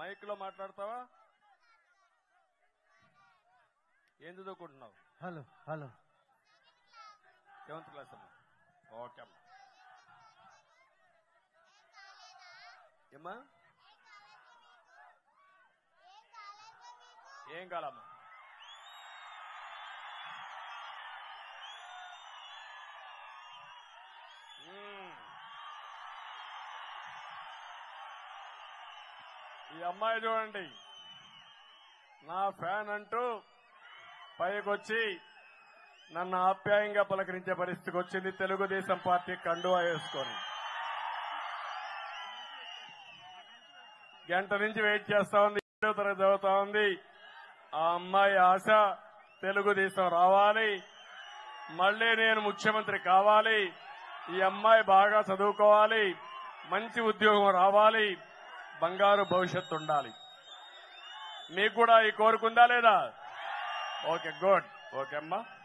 Mic లో మాట్లాడతావా ఏం చదువుకుంటున్నావు హలో హలో సెవెంత్ క్లాస్ అమ్మా ఓకే అమ్మా ఏమ్మా ఏం కాలమ్మా మ్మ్. ఈ అమ్మాయి చూడండి నా ఫ్యాన్ అంటూ పైకొచ్చి నన్ను ఆప్యాయంగా పలకరించే పరిస్థితికి వచ్చింది తెలుగుదేశం పార్టీ కండువా వేసుకొని గంట నుంచి వెయిట్ చేస్తా ఉంది ఏడో తరగతి చదువుతా ఉంది ఆ అమ్మాయి ఆశ తెలుగుదేశం రావాలి మళ్ళీ నేను ముఖ్యమంత్రి కావాలి ఈ అమ్మాయి బాగా చదువుకోవాలి మంచి ఉద్యోగం రావాలి బంగారు భవిష్యత్తు ఉండాలి మీకు కూడా ఈ కోరుకుందా లేదా ఓకే గుడ్ ఓకే అమ్మా